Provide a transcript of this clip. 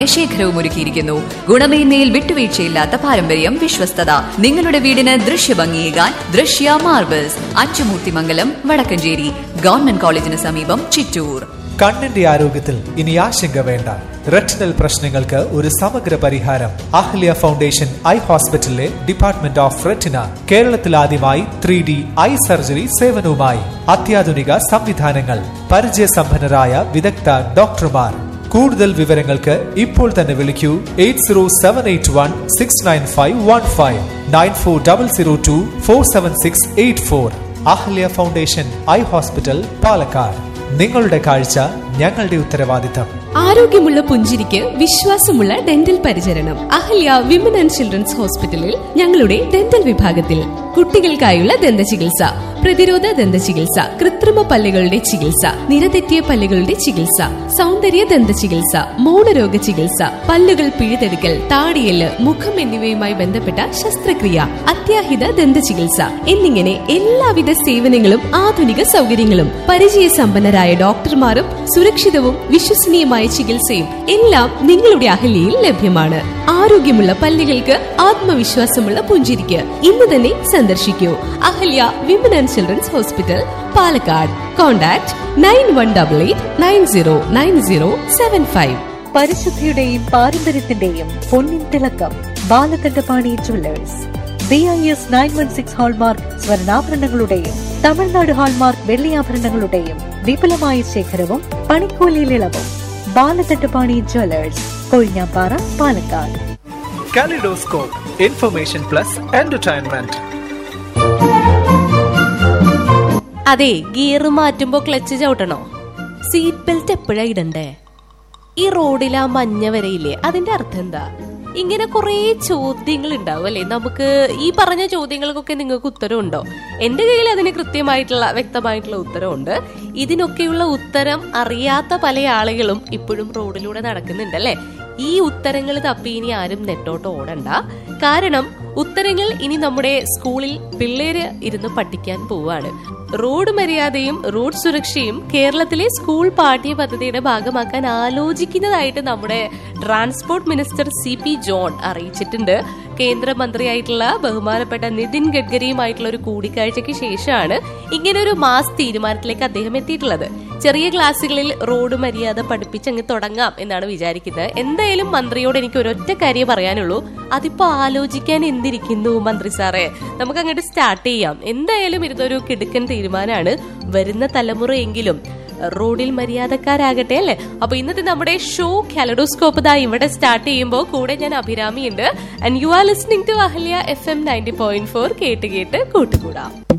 ശേഖരവും ഒരുക്കിയിരിക്കുന്നു ഗുണമേന്മയിൽ വിട്ടുവീഴ്ചയില്ലാത്ത പാരമ്പര്യം വിശ്വസ്തത നിങ്ങളുടെ വീടിന് ദൃശ്യഭംഗിയേകാൻ ദൃശ്യ മാർബിൾസ് അച്ചുമൂർത്തിമംഗലം വടക്കഞ്ചേരി ഗവൺമെന്റ് കോളേജിന് സമീപം ചിറ്റൂർ കണ്ണിന്റെ ആരോഗ്യത്തിൽ ഇനി ആശങ്ക വേണ്ട റെറ്റിനൽ പ്രശ്നങ്ങൾക്ക് ഒരു സമഗ്ര പരിഹാരം അഹ്ല്യ ഫൗണ്ടേഷൻ ഐ ഹോസ്പിറ്റലിലെ ഡിപ്പാർട്ട്മെന്റ് ഓഫ് റെറ്റിന കേരളത്തിൽ ആദ്യമായി ത്രീ ഡി ഐ സർജറി സേവനവുമായി അത്യാധുനിക സംവിധാനങ്ങൾ പരിചയസമ്പന്നരായ വിദഗ്ധ ഡോക്ടർമാർ കൂടുതൽ വിവരങ്ങൾക്ക് ഇപ്പോൾ തന്നെ വിളിക്കൂ eight zero seven eight one six nine five one five nine four double zero two four seven six eight four Ahalya foundation eye hospital Palakkad നിങ്ങളുടെ കാഴ്ച ഞങ്ങളുടെ ഉത്തരവാദിത്തം ആരോഗ്യമുള്ള പുഞ്ചിരിക്ക് വിശ്വാസമുള്ള ഡെന്റൽ പരിചരണം അഹല്യ വിമൻ ആൻഡ് ചിൽഡ്രൻസ് ഹോസ്പിറ്റലിൽ ഞങ്ങളുടെ ഡെന്റൽ വിഭാഗത്തിൽ കുട്ടികൾക്കായുള്ള ദന്ത ചികിത്സ പ്രതിരോധ ദന്ത ചികിത്സ കൃത്രിമ പല്ലുകളുടെ ചികിത്സ നിരതെറ്റിയ പല്ലുകളുടെ ചികിത്സ സൗന്ദര്യ ദന്ത ചികിത്സ മൗനരോഗ ചികിത്സ പല്ലുകൾ പിഴുതെടുക്കൽ താടിയല് മുഖം എന്നിവയുമായി ബന്ധപ്പെട്ട ശസ്ത്രക്രിയ അത്യാഹിത ദന്ത ചികിത്സ എന്നിങ്ങനെ എല്ലാവിധ സേവനങ്ങളും ആധുനിക സൗകര്യങ്ങളും പരിചയസമ്പന്നരായ ഡോക്ടർമാരും സുരക്ഷിതവും വിശ്വസനീയമായ ചികിത്സയും എല്ലാം നിങ്ങളുടെ അഹല്യയിൽ ലഭ്യമാണ് ആരോഗ്യമുള്ള പല്ലുകൾക്ക് ആത്മവിശ്വാസമുള്ള പുഞ്ചിരിക്ക് ഇന്ന് തന്നെ സന്ദർശിക്കൂ Ahalya women and children's hospital Palakkad contact nine one double eight nine zero nine zero seven five പരിശുദ്ധിയുടെയും പാരമ്പര്യത്തിന്റെയും പൊന്നിൻ തിളക്കം Balakandapani jewellers B I S nine one six hallmark സ്വർണ്ണാഭരണങ്ങളുടെയും തമിഴ്നാട് ഹാൾമാർക്ക് വെള്ളിയാഭരണങ്ങളുടെയും വിപുലമായ ശേഖരവും പണിക്കൂലിയിൽ ഇളവും Balakandapani jewellers Kozhinjampara Palakkad kaleidoscope information plus entertainment അതെ ഗിയർ മാറ്റുമ്പോ ക്ലച്ച് ചവിട്ടണോ സീറ്റ് ബെൽറ്റ് എപ്പോഴാ ഇടണ്ടേ ഈ റോഡിൽ ആ മഞ്ഞ വരയില്ലേ അതിന്റെ അർത്ഥം എന്താ ഇങ്ങനെ കുറെ ചോദ്യങ്ങൾ ഉണ്ടാവും അല്ലെ നമുക്ക് ഈ പറഞ്ഞ ചോദ്യങ്ങൾക്കൊക്കെ നിങ്ങൾക്ക് ഉത്തരവുണ്ടോ എന്റെ കയ്യിൽ അതിന് കൃത്യമായിട്ടുള്ള വ്യക്തമായിട്ടുള്ള ഉത്തരവുണ്ട് ഇതിനൊക്കെയുള്ള ഉത്തരം അറിയാത്ത പല ആളുകളും ഇപ്പോഴും റോഡിലൂടെ നടക്കുന്നുണ്ട് അല്ലെ ഈ ഉത്തരങ്ങൾ തപ്പി ഇനി ആരും നെട്ടോട്ട് ഓടണ്ട കാരണം ഉത്തരങ്ങൾ ഇനി നമ്മുടെ സ്കൂളിൽ പിള്ളേര് ഇരുന്ന് പഠിക്കാൻ പോവാണ് റോഡ് മര്യാദയും റോഡ് സുരക്ഷയും കേരളത്തിലെ സ്കൂൾ പാഠ്യ പദ്ധതിയുടെ ഭാഗമാക്കാൻ ആലോചിക്കുന്നതായിട്ട് നമ്മുടെ transport minister C P John അറിയിച്ചിട്ടുണ്ട് കേന്ദ്രമന്ത്രിയായിട്ടുള്ള ബഹുമാനപ്പെട്ട നിതിൻ ഗഡ്കരിയുമായിട്ടുള്ള ഒരു കൂടിക്കാഴ്ചയ്ക്ക് ശേഷമാണ് ഇങ്ങനെ ഒരു മാസ് തീരുമാനത്തിലേക്ക് അദ്ദേഹം എത്തിയിട്ടുള്ളത് ചെറിയ ക്ലാസ്സുകളിൽ റോഡ് മര്യാദ പഠിപ്പിച്ച് അങ്ങ് തുടങ്ങാം എന്നാണ് വിചാരിക്കുന്നത് എന്തായാലും മന്ത്രിയോട് എനിക്ക് ഒരൊറ്റ കാര്യം പറയാനുള്ളൂ അതിപ്പോ ആലോചിക്കാൻ എന്തിരിക്കുന്നു മന്ത്രി സാറേ നമുക്ക് അങ്ങോട്ട് സ്റ്റാർട്ട് ചെയ്യാം എന്തായാലും ഇതൊരു കിടുക്കൻ തീരുമാനമാണ് വരുന്ന തലമുറയെങ്കിലും റോഡിൽ മര്യാദക്കാരാകട്ടെ അല്ലേ അപ്പൊ ഇന്നത്തെ നമ്മുടെ ഷോ കാലഡോസ്കോപ്പ് ദാ ഇവിടെ സ്റ്റാർട്ട് ചെയ്യുമ്പോൾ കൂടെ ഞാൻ അഭിരാമി ഉണ്ട് and you are listening to Ahalya F M ninety point four കേട്ട് കേട്ട് കൂട്ടുകൂടാം